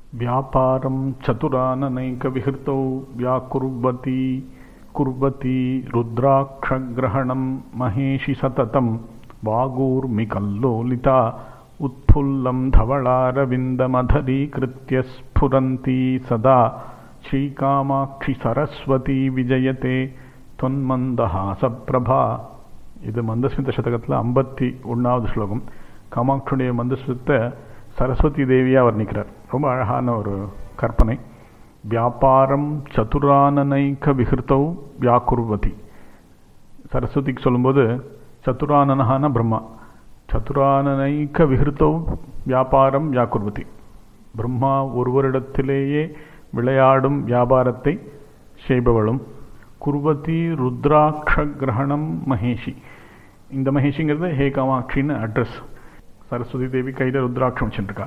व्यापारं चतुराननैकविहृतौ व्याकुर्वती कुर्वती रुद्राक्षग्रहणं महेशि सततं वागूर्मिकल्लोलिता उत्फुल्लं धवलारविन्दमधरीकृत्य स्फुरन्ती सदा श्रीकामाक्षि सरस्वती விஜயதே தொன்மந்தஹாசப்பிரபா இது மந்தஸ்மித சதகத்தில் ஐம்பத்தி ஒன்றாவது ஸ்லோகம் காமாட்சியுடைய மந்தஸ்மிதத்தை சரஸ்வதி தேவியாக வர்ணிக்கிறார் ரொம்ப அழகான ஒரு கற்பனை வியாபாரம் சதுரானனைக்க விகிருத்தௌ வியாக்குர்வதி சரஸ்வதிக்கு சொல்லும்போது சதுரானனகான பிரம்மா சதுரானனைக்க விகிருத்தௌ வியாபாரம் வியாக்குர்வதி பிரம்மா ஒருவரிடத்திலேயே விளையாடும் வியாபாரத்தை செய்பவளும் குர்வதி ருத்ராட்ச கிரகணம் மகேஷி இந்த மகேஷிங்கிறது ஹே காமாட்சின்னு அட்ரஸ் சரஸ்வதி தேவி கையில் ருத்ராட்சம் வச்சுருக்கா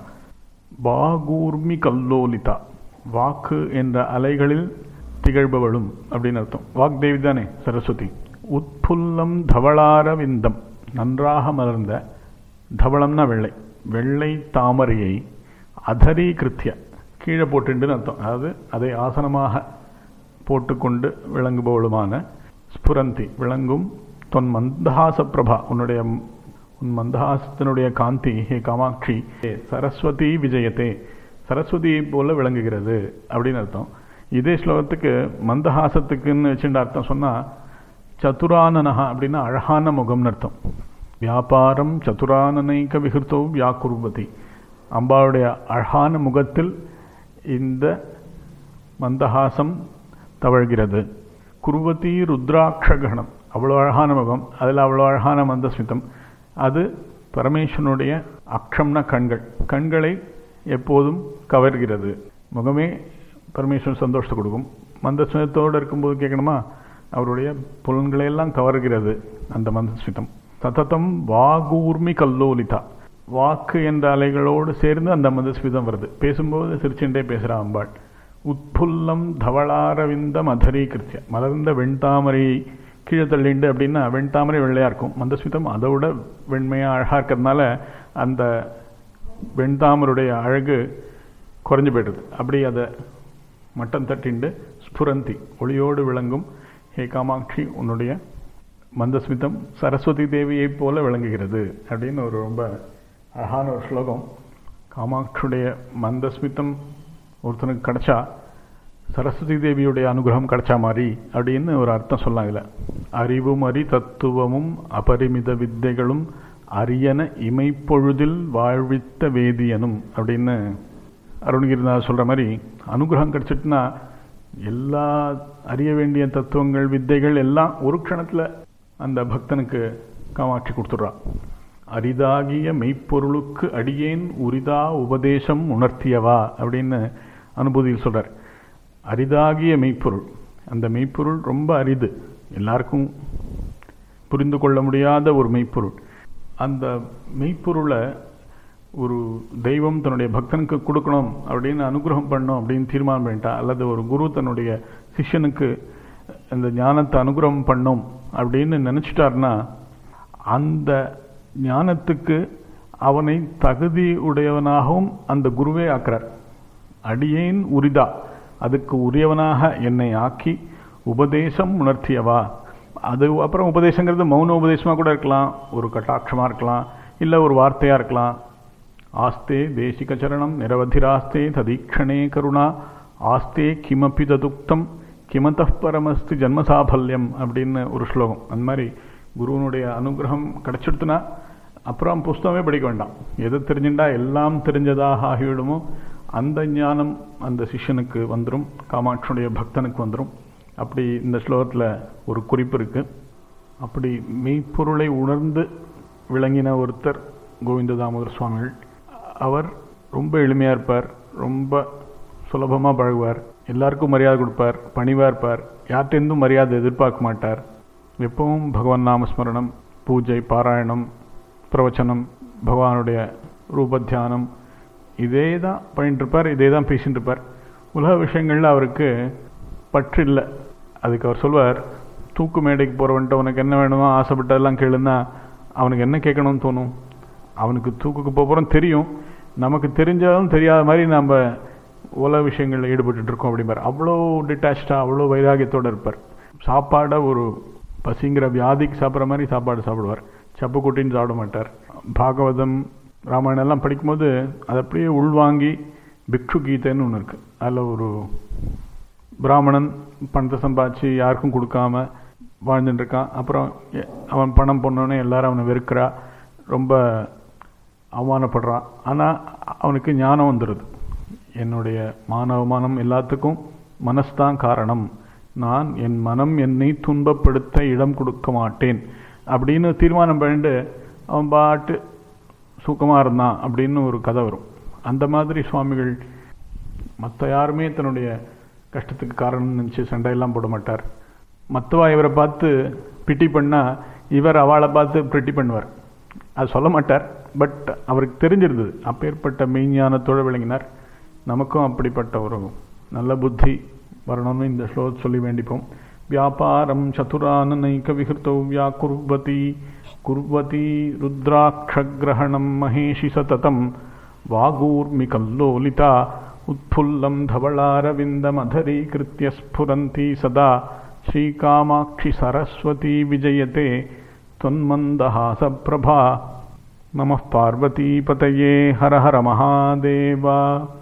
வாகூர்மி கல்லோலிதா வாக்கு என்ற அலைகளில் திகழ்பவளும் அப்படின்னு அர்த்தம் வாக் தேவி தானே சரஸ்வதி உட்புல்லம் தவளார விந்தம் நன்றாக மலர்ந்த தவளம்னா வெள்ளை வெள்ளை தாமரையை அதரீகிருத்திய கீழே போட்டுண்டுன்னு அர்த்தம் அதாவது அதை ஆசனமாக போட்டுக்கொண்டு விளங்குபவளுமான ஸ்புரந்தி விளங்கும் தொன் மந்தஹாச பிரபா உன்னுடைய உன் மந்தஹாசத்தினுடைய காந்தி ஹே காமாட்சி சரஸ்வதி விஜயத்தே சரஸ்வதி போல விளங்குகிறது அப்படின்னு அர்த்தம் இதே ஸ்லோகத்துக்கு மந்தஹாசத்துக்குன்னு வச்சுட்டு அர்த்தம் சொன்னால் சதுரானனஹா அப்படின்னா அழகான முகம்னு அர்த்தம் வியாபாரம் சதுரானனைக்க விகிருத்தோ வியாக்குர்வதி அம்பாவுடைய அழகான முகத்தில் இந்த மந்தஹாசம் தவழ்கிறது குருவதி ருத்ராட்சகணம் அவ்வளோ அழகான முகம் அதில் அவ்வளோ அழகான மந்தஸ்மிதம் அது பரமேஸ்வரனுடைய அக்ஷம்ன கண்கள் கண்களை எப்போதும் கவர்கிறது முகமே பரமேஸ்வரன் சந்தோஷத்தை கொடுக்கும் மந்தஸ்மிதத்தோடு இருக்கும்போது கேட்கணுமா அவருடைய புலன்களை எல்லாம் கவர்கிறது அந்த மந்தஸ்மிதம் சததம் வாகூர்மி கல்லோலிதா வாக்கு என்ற அலைகளோடு சேர்ந்து அந்த மந்தஸ்மிதம் வருது பேசும்போது சிரிச்சுட்டே பேசுகிறா அம்பாள் உட்புல்லம் தவளாரவிந்த மதரீகிருத்திய மலர்ந்த வெண்தாமரை கீழே தள்ளிண்டு அப்படின்னா வெண்தாமரை வெள்ளையாக இருக்கும் மந்தஸ்மிதம் அதை விட வெண்மையாக அழகாக இருக்கிறதுனால அந்த வெண்தாமருடைய அழகு குறைஞ்சு போய்டுது அப்படி அதை மட்டம் தட்டிண்டு ஸ்புரந்தி ஒளியோடு விளங்கும் ஹே காமாட்சி உன்னுடைய மந்தஸ்மிதம் சரஸ்வதி தேவியைப் போல விளங்குகிறது அப்படின்னு ஒரு ரொம்ப அழகான ஒரு ஸ்லோகம் காமாட்சியுடைய மந்தஸ்மிதம் ஒருத்தனுக்கு கிடைச்சா சரஸ்வதி தேவியுடைய அனுகிரகம் கிடைச்சா மாதிரி அப்படின்னு ஒரு அர்த்தம் சொல்லலாம் இதில் அறிவும் அறி தத்துவமும் அபரிமித வித்தைகளும் அரியன இமைப்பொழுதில் வாழ்வித்த வேதியனும் அப்படின்னு அருணகிரிநாதர் சொல்கிற மாதிரி அனுகிரகம் கிடைச்சிட்டுனா எல்லா அறிய வேண்டிய தத்துவங்கள் வித்தைகள் எல்லாம் ஒரு க்ஷணத்தில் அந்த பக்தனுக்கு காமாட்சி கொடுத்துட்றான் அரிதாகிய மெய்ப்பொருளுக்கு அடியேன் உரிதா உபதேசம் உணர்த்தியவா அப்படின்னு அனுபூதியில் சொல்கிறார் அரிதாகிய மெய்ப்பொருள் அந்த மெய்ப்பொருள் ரொம்ப அரிது எல்லாருக்கும் புரிந்து கொள்ள முடியாத ஒரு மெய்ப்பொருள் அந்த மெய்ப்பொருளை ஒரு தெய்வம் தன்னுடைய பக்தனுக்கு கொடுக்கணும் அப்படின்னு அனுகிரகம் பண்ணணும் அப்படின்னு தீர்மானம் பண்ணிட்டா அல்லது ஒரு குரு தன்னுடைய சிஷ்யனுக்கு அந்த ஞானத்தை அனுகிரகம் பண்ணும் அப்படின்னு நினச்சிட்டார்னா அந்த ஞானத்துக்கு அவனை தகுதி உடையவனாகவும் அந்த குருவே ஆக்குறார் அடியேன் உரிதா அதுக்கு உரியவனாக என்னை ஆக்கி உபதேசம் உணர்த்தியவா அது அப்புறம் உபதேசங்கிறது மௌன உபதேசமாக கூட இருக்கலாம் ஒரு கட்டாட்சமாக இருக்கலாம் இல்லை ஒரு வார்த்தையாக இருக்கலாம் ஆஸ்தே தேசிக சரணம் நிரவதிராஸ்தே ததீக்ஷணே கருணா ஆஸ்தே கிமப்பி ததுக்தம் கிமத்த பரமஸ்தி ஜன்மசாபல்யம் அப்படின்னு ஒரு ஸ்லோகம் அந்த மாதிரி குருவனுடைய அனுகிரகம் கிடச்சிடுத்துனா அப்புறம் புஸ்தகமே படிக்க வேண்டாம் எது தெரிஞ்சுட்டா எல்லாம் தெரிஞ்சதாக ஆகிவிடுமோ அந்த ஞானம் அந்த சிஷ்யனுக்கு வந்துடும் காமாட்சியுடைய பக்தனுக்கு வந்துடும் அப்படி இந்த ஸ்லோகத்தில் ஒரு குறிப்பு இருக்குது அப்படி மெய்ப்பொருளை உணர்ந்து விளங்கின ஒருத்தர் கோவிந்த தாமோதர சுவாமிகள் அவர் ரொம்ப எளிமையாக இருப்பார் ரொம்ப சுலபமாக பழகுவார் எல்லாருக்கும் மரியாதை கொடுப்பார் பணிவாக இருப்பார் யார்கிட்டேருந்தும் மரியாதை எதிர்பார்க்க மாட்டார் எப்பவும் பகவான் நாமஸ்மரணம் பூஜை பாராயணம் பிரவச்சனம் பகவானுடைய ரூபத்தியானம் இதே தான் பண்ணிட்டு இருப்பார் இதே தான் பேசிட்டு இருப்பார் உலக விஷயங்களில் அவருக்கு பற்று இல்லை அதுக்கு அவர் சொல்வார் தூக்கு மேடைக்கு போகிறவன்ட்ட உனக்கு என்ன வேணுமோ ஆசைப்பட்டதெல்லாம் கேளுன்னா அவனுக்கு என்ன கேட்கணும்னு தோணும் அவனுக்கு தூக்குக்கு போகிறோம் தெரியும் நமக்கு தெரிஞ்சாலும் தெரியாத மாதிரி நம்ம உல விஷயங்களில் ஈடுபட்டு இருக்கோம் அப்படிம்பார் அவ்வளோ டிட்டாச்சாக அவ்வளோ வைராகியத்தோடு இருப்பார் சாப்பாடை ஒரு பசிங்கிற வியாதிக்கு சாப்பிட்ற மாதிரி சாப்பாடு சாப்பிடுவார் சப்பு குட்டின்னு சாப்பிட மாட்டார் பாகவதம் ராமாயணம் எல்லாம் படிக்கும்போது அதை அப்படியே உள்வாங்கி பிக்ஷு கீதைன்னு ஒன்று இருக்குது அதில் ஒரு பிராமணன் பணத்தை சம்பாதிச்சு யாருக்கும் கொடுக்காம வாழ்ந்துட்டு இருக்கான் அப்புறம் எ- அவன் பணம் பொண்ணோன்னே எல்லாரும் அவனை வெறுக்கிறா ரொம்ப அவமானப்படுறான் ஆனால் அவனுக்கு ஞானம் வந்துடுது என்னுடைய மான அவமானம் எல்லாத்துக்கும் மனஸ்தான் காரணம் நான் என் மனம் என்னை துன்பப்படுத்த இடம் கொடுக்க மாட்டேன் அப்படின்னு தீர்மானம் பண்ணிட்டு அவன் பாட்டு சுகமாக இருந்தான் அப்படின்னு ஒரு கதை வரும் அந்த மாதிரி சுவாமிகள் மற்ற யாருமே தன்னுடைய கஷ்டத்துக்கு காரணம் நினச்சி சண்டையெல்லாம் போட மாட்டார் மற்றவா இவரை பார்த்து பிட்டி பண்ணால் இவர் அவளை பார்த்து பிரிட்டி பண்ணுவார் அது சொல்ல மாட்டார் பட் அவருக்கு தெரிஞ்சிருந்தது அப்பேற்பட்ட மெய்ஞானத்தோடு விளங்கினார் நமக்கும் அப்படிப்பட்ட ஒரு நல்ல புத்தி வரணும்னு இந்த ஸ்லோகத்தை சொல்லி வேண்டிப்போம் வியாபாரம் சதுரானனைக விகிருத்தௌ வியாக்குர்வதி குர்வதி ருத்ராட்சகிரகணம் மகேஷி சததம் வாகூர்மிகல்லோலிதா उत्फुल्लं धवलारविन्दमधरीकृत्य स्फुरन्ती सदा श्रीकामाक्षि सरस्वती विजयते त्वन्मन्दहासप्रभा नमः पार्वतीपतये हर हर महादेव